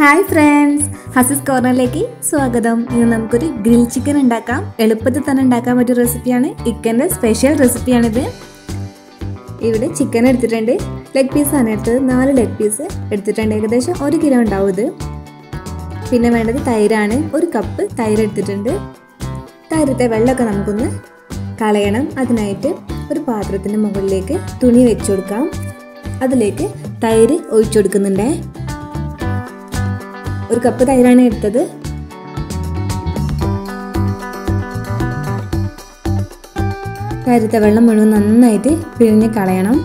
hi friends ഹസിസ് കോർണറിലേക്ക് സ്വാഗതം ഇന്ന് നമുക്കൊരു ഗ്രിൽ ചിക്കൻ ഉണ്ടാക്കാം എളുപ്പത്തിൽ തന്നെ ഉണ്ടാക്കാൻ പറ്റിയ റെസിപ്പിയാണ് ഇക്കൻ്റെ സ്പെഷ്യൽ റെസിപ്പിയാണിത് ഇവിടെ ചിക്കൻ എടുത്തിട്ടുണ്ട് ലെഗ് പീസാണ് എടുത്തത് നാല് ലെഗ് പീസ് എടുത്തിട്ടുണ്ട് ഏകദേശം ഒരു കിലോ ഉണ്ടാവും ഇത് പിന്നെ വേണ്ടത് തൈരാണ് ഒരു കപ്പ് തൈര് എടുത്തിട്ടുണ്ട് തൈരത്തെ വെള്ളമൊക്കെ നമുക്കൊന്ന് കളയണം അതിനായിട്ട് ഒരു പാത്രത്തിൻ്റെ മുകളിലേക്ക് തുണി വെച്ച് കൊടുക്കാം അതിലേക്ക് തൈര് ഒഴിച്ചു കൊടുക്കുന്നുണ്ടേ ഒരു കപ്പ് തൈരാണ് എടുത്തത് തൈരത്തെ വെള്ളം മുഴുവൻ നന്നായിട്ട് പിഴിഞ്ഞ് കളയണം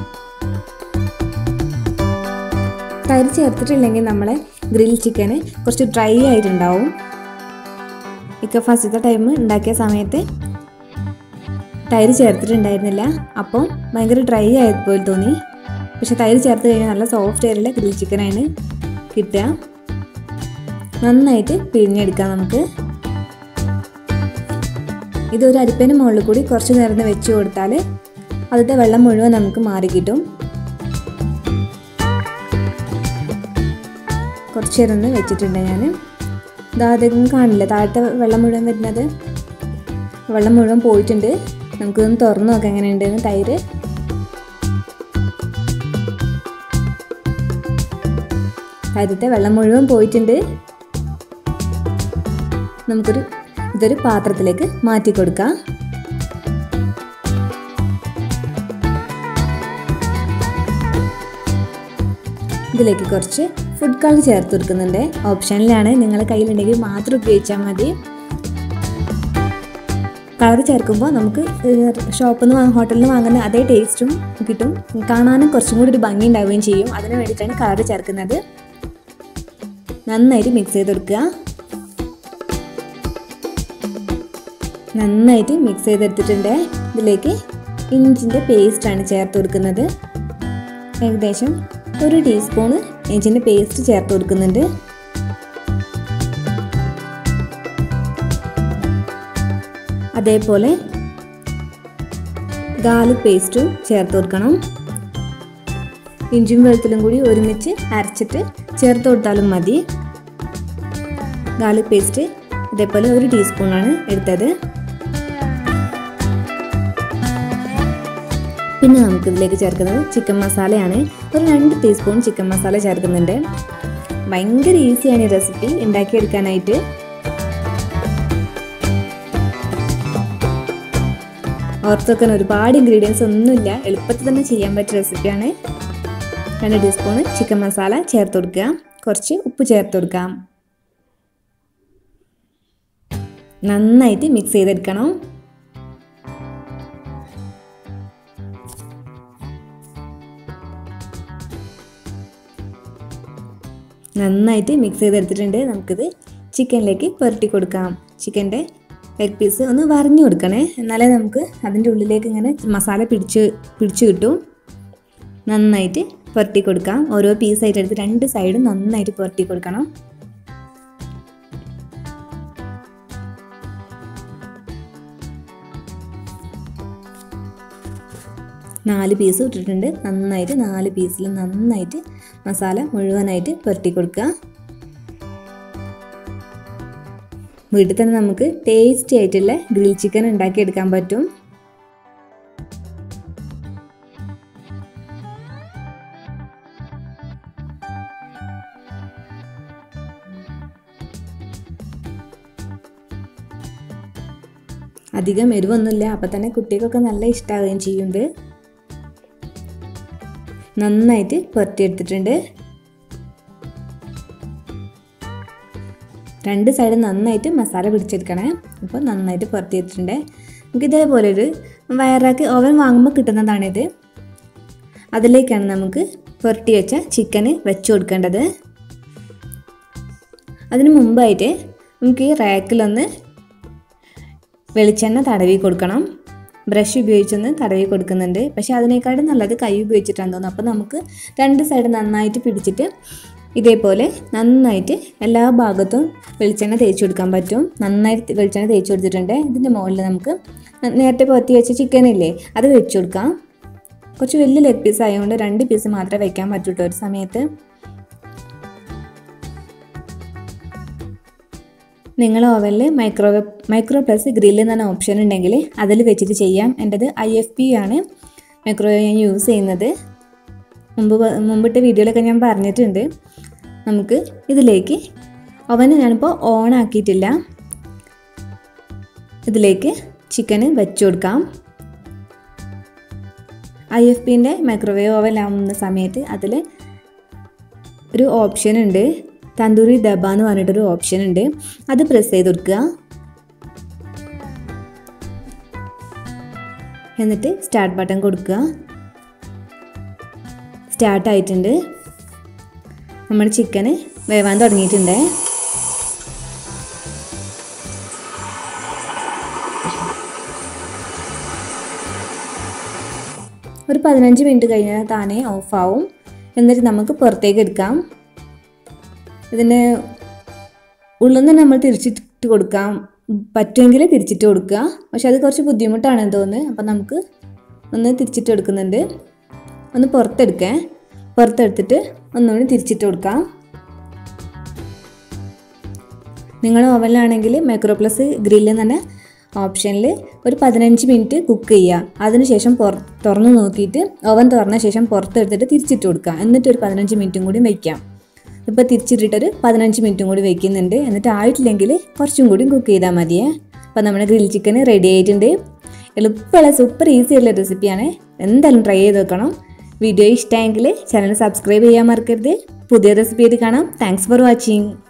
തൈര് ചേർത്തിട്ടില്ലെങ്കിൽ നമ്മളെ ഗ്രിൽ ചിക്കന് കുറച്ച് ഡ്രൈ ആയിട്ടുണ്ടാവും ഇക്ക ഫസ്റ്റത്തെ ടൈം ഉണ്ടാക്കിയ സമയത്ത് തൈര് ചേർത്തിട്ടുണ്ടായിരുന്നില്ല അപ്പോൾ ഭയങ്കര ഡ്രൈ ആയതുപോലെ തോന്നി പക്ഷെ തൈര് ചേർത്ത് കഴിഞ്ഞാൽ നല്ല സോഫ്റ്റ് ആയിട്ടുള്ള ഗ്രിൽ ചിക്കനാണ് കിട്ടുക നന്നായിട്ട് പിഴിഞ്ഞെടുക്കാം നമുക്ക് ഇതൊരു അരിപ്പേന് മുകളിൽ കൂടി കുറച്ച് നേരം വെച്ച് കൊടുത്താൽ അതിൻ്റെ വെള്ളം മുഴുവൻ നമുക്ക് മാറി കിട്ടും കുറച്ച് നേരം ഒന്ന് വെച്ചിട്ടുണ്ട് ഞാൻ ഇതാദ്യം കാണില്ല താഴത്തെ വെള്ളം മുഴുവൻ വരുന്നത് വെള്ളം മുഴുവൻ പോയിട്ടുണ്ട് നമുക്കൊന്ന് തുറന്നു നോക്കാം എങ്ങനെയുണ്ടെന്ന് തൈര് തൈരത്തെ വെള്ളം മുഴുവൻ പോയിട്ടുണ്ട് നമുക്കൊരു ഇതൊരു പാത്രത്തിലേക്ക് മാറ്റി കൊടുക്കാം ഇതിലേക്ക് കുറച്ച് ഫുഡ് കളർ ചേർത്ത് കൊടുക്കുന്നുണ്ട് ഓപ്ഷനിലാണ് നിങ്ങളുടെ കയ്യിലുണ്ടെങ്കിൽ മാത്രം ഉപയോഗിച്ചാൽ മതി കളർ ചേർക്കുമ്പോൾ നമുക്ക് ഷോപ്പിൽ നിന്ന് ഹോട്ടലിൽ നിന്ന് വാങ്ങുന്ന അതേ ടേസ്റ്റും കിട്ടും കാണാനും കുറച്ചും കൂടി ഒരു ഭംഗി ഉണ്ടാവുകയും ചെയ്യും അതിന് വേണ്ടിയിട്ടാണ് കളർ ചേർക്കുന്നത് നന്നായിട്ട് മിക്സ് ചെയ്ത് കൊടുക്കുക നന്നായിട്ട് മിക്സ് ചെയ്തെടുത്തിട്ടുണ്ട് ഇതിലേക്ക് ഇഞ്ചിൻ്റെ പേസ്റ്റാണ് ചേർത്ത് കൊടുക്കുന്നത് ഏകദേശം ഒരു ടീസ്പൂണ് ഇഞ്ചിൻ്റെ പേസ്റ്റ് ചേർത്ത് കൊടുക്കുന്നുണ്ട് അതേപോലെ ഗാർലിക് പേസ്റ്റും ചേർത്ത് കൊടുക്കണം ഇഞ്ചിയും വെളുത്തിലും കൂടി ഒരുമിച്ച് അരച്ചിട്ട് ചേർത്ത് കൊടുത്താലും മതി ഗാർലിക് പേസ്റ്റ് ഇതേപോലെ ഒരു ടീസ്പൂണാണ് എടുത്തത് പിന്നെ നമുക്ക് ഇതിലേക്ക് ചേർക്കുന്നത് ചിക്കൻ മസാലയാണ് ഒരു രണ്ട് ടീസ്പൂൺ ചിക്കൻ മസാല ചേർക്കുന്നുണ്ട് ഭയങ്കര ഈസിയാണ് ഈ റെസിപ്പി ഉണ്ടാക്കിയെടുക്കാനായിട്ട് ഓർത്ത് വെക്കാൻ ഒരുപാട് ഇൻഗ്രീഡിയൻസ് ഒന്നുമില്ല എളുപ്പത്തിൽ തന്നെ ചെയ്യാൻ പറ്റിയ റെസിപ്പിയാണ് രണ്ട് ടീസ്പൂൺ ചിക്കൻ മസാല ചേർത്ത് കൊടുക്കുക കുറച്ച് ഉപ്പ് ചേർത്ത് കൊടുക്കാം നന്നായിട്ട് മിക്സ് ചെയ്തെടുക്കണം നന്നായിട്ട് മിക്സ് ചെയ്തെടുത്തിട്ടുണ്ട് നമുക്കിത് ചിക്കനിലേക്ക് പുരട്ടി കൊടുക്കാം ചിക്കൻ്റെ ലെഗ് പീസ് ഒന്ന് വരഞ്ഞു കൊടുക്കണേ എന്നാലേ നമുക്ക് അതിൻ്റെ ഉള്ളിലേക്ക് ഇങ്ങനെ മസാല പിടിച്ച് പിടിച്ചു കിട്ടും നന്നായിട്ട് പുരട്ടി കൊടുക്കാം ഓരോ പീസായിട്ട് എടുത്ത് രണ്ട് സൈഡും നന്നായിട്ട് പുരട്ടി കൊടുക്കണം നാല് പീസ് ഇട്ടിട്ടുണ്ട് നന്നായിട്ട് നാല് പീസിൽ നന്നായിട്ട് മസാല മുഴുവനായിട്ട് പുരട്ടി കൊടുക്കുക വീട്ടിൽ തന്നെ നമുക്ക് ടേസ്റ്റി ആയിട്ടുള്ള ഗ്രിൽ ചിക്കൻ ഉണ്ടാക്കിയെടുക്കാൻ പറ്റും അധികം എരിവൊന്നുമില്ല അപ്പം തന്നെ കുട്ടികൾക്കൊക്കെ നല്ല ഇഷ്ടമാവുകയും ചെയ്യുന്നുണ്ട് നന്നായിട്ട് പുരട്ടിയെടുത്തിട്ടുണ്ട് രണ്ട് സൈഡ് നന്നായിട്ട് മസാല പിടിച്ചെടുക്കണേ അപ്പോൾ നന്നായിട്ട് പുരട്ടിയെടുത്തിട്ടുണ്ട് നമുക്ക് ഇതേപോലെ ഒരു വയറാക്കി ഓവൻ വാങ്ങുമ്പോൾ കിട്ടുന്നതാണിത് അതിലേക്കാണ് നമുക്ക് പുരട്ടി വെച്ച ചിക്കന് വെച്ച് കൊടുക്കേണ്ടത് അതിന് മുമ്പായിട്ട് നമുക്ക് ഈ റാക്കിലൊന്ന് വെളിച്ചെണ്ണ തടവി കൊടുക്കണം ബ്രഷ് ഉപയോഗിച്ചൊന്ന് തടവി കൊടുക്കുന്നുണ്ട് പക്ഷേ അതിനേക്കാളും നല്ലത് കൈ ഉപയോഗിച്ചിട്ടാണ് തോന്നുന്നത് അപ്പോൾ നമുക്ക് രണ്ട് സൈഡ് നന്നായിട്ട് പിടിച്ചിട്ട് ഇതേപോലെ നന്നായിട്ട് എല്ലാ ഭാഗത്തും വെളിച്ചെണ്ണ തേച്ച് കൊടുക്കാൻ പറ്റും നന്നായിട്ട് വെളിച്ചെണ്ണ തേച്ച് കൊടുത്തിട്ടുണ്ട് ഇതിൻ്റെ മുകളിൽ നമുക്ക് നേരത്തെ പൊത്തി വെച്ച ചിക്കൻ ഇല്ലേ അത് വെച്ച് കൊടുക്കാം കുറച്ച് വലിയ ലെഗ് പീസ് ആയതുകൊണ്ട് രണ്ട് പീസ് മാത്രമേ വെക്കാൻ പറ്റൂട്ടോ ഒരു സമയത്ത് നിങ്ങൾ ഓവനിൽ മൈക്രോവേവ് മൈക്രോ പ്ലസ് ഗ്രില്ല് എന്ന ഓപ്ഷൻ ഉണ്ടെങ്കിൽ അതിൽ വെച്ചിട്ട് ചെയ്യാം എൻ്റെത് ഐ എഫ് പി ആണ് മൈക്രോവേവ് ഞാൻ യൂസ് ചെയ്യുന്നത് മുമ്പ് പ- മുമ്പിട്ട വീഡിയോയിലൊക്കെ ഞാൻ പറഞ്ഞിട്ടുണ്ട് നമുക്ക് ഇതിലേക്ക് ഓവൻ ഞാനിപ്പോൾ ഓൺ ആക്കിയിട്ടില്ല ഇതിലേക്ക് ചിക്കന് വെച്ച് കൊടുക്കാം ഐ എഫ് പിൻ്റെ മൈക്രോവേവ് ഓവൻ ആവുന്ന സമയത്ത് അതിൽ ഒരു ഓപ്ഷൻ ഉണ്ട് തന്തൂരി ദബ എന്ന് പറഞ്ഞിട്ടൊരു ഓപ്ഷൻ ഉണ്ട് അത് പ്രസ് ചെയ്ത് കൊടുക്കുക എന്നിട്ട് സ്റ്റാർട്ട് ബട്ടൺ കൊടുക്കുക സ്റ്റാർട്ട് ആയിട്ടുണ്ട് നമ്മുടെ ചിക്കന് വേവാൻ തുടങ്ങിയിട്ടുണ്ട് ഒരു പതിനഞ്ച് മിനിറ്റ് കഴിഞ്ഞാൽ താനേ ഓഫാവും എന്നിട്ട് നമുക്ക് പുറത്തേക്ക് എടുക്കാം ഇതിന് ഉള്ളിൽ നിന്ന് നമ്മൾ തിരിച്ചിട്ട് കൊടുക്കാം പറ്റുമെങ്കിൽ തിരിച്ചിട്ട് കൊടുക്കുക പക്ഷെ അത് കുറച്ച് ബുദ്ധിമുട്ടാണെന്ന് തോന്നുന്നത് അപ്പം നമുക്ക് ഒന്ന് തിരിച്ചിട്ട് കൊടുക്കുന്നുണ്ട് ഒന്ന് പുറത്തെടുക്കേ പുറത്തെടുത്തിട്ട് ഒന്നുകൂടി തിരിച്ചിട്ട് കൊടുക്കാം നിങ്ങൾ ഓവനിലാണെങ്കിൽ മൈക്രോ പ്ലസ് ഗ്രില്ല് തന്നെ ഓപ്ഷനിൽ ഒരു പതിനഞ്ച് മിനിറ്റ് കുക്ക് ചെയ്യുക അതിനുശേഷം പുറ തുറന്ന് നോക്കിയിട്ട് ഓവൻ തുറന്ന ശേഷം പുറത്തെടുത്തിട്ട് തിരിച്ചിട്ട് കൊടുക്കുക എന്നിട്ട് ഒരു പതിനഞ്ച് മിനിറ്റും കൂടി വയ്ക്കാം ഇപ്പോൾ തിരിച്ചിട്ടിട്ടൊരു പതിനഞ്ച് മിനിറ്റും കൂടി വയ്ക്കുന്നുണ്ട് എന്നിട്ട് ആയിട്ടില്ലെങ്കിൽ കുറച്ചും കൂടി കുക്ക് ചെയ്താൽ മതിയേ അപ്പോൾ നമ്മുടെ ഗ്രിൽ ചിക്കൻ റെഡി ആയിട്ടുണ്ട് എളുപ്പമുള്ള സൂപ്പർ ഈസി ആയിട്ടുള്ള റെസിപ്പിയാണ് എന്തായാലും ട്രൈ ചെയ്ത് നോക്കണം വീഡിയോ ഇഷ്ടമായെങ്കിൽ ചാനൽ സബ്സ്ക്രൈബ് ചെയ്യാൻ മറക്കരുത് പുതിയ റെസിപ്പി ആയിട്ട് കാണാം താങ്ക്സ് ഫോർ വാച്ചിങ്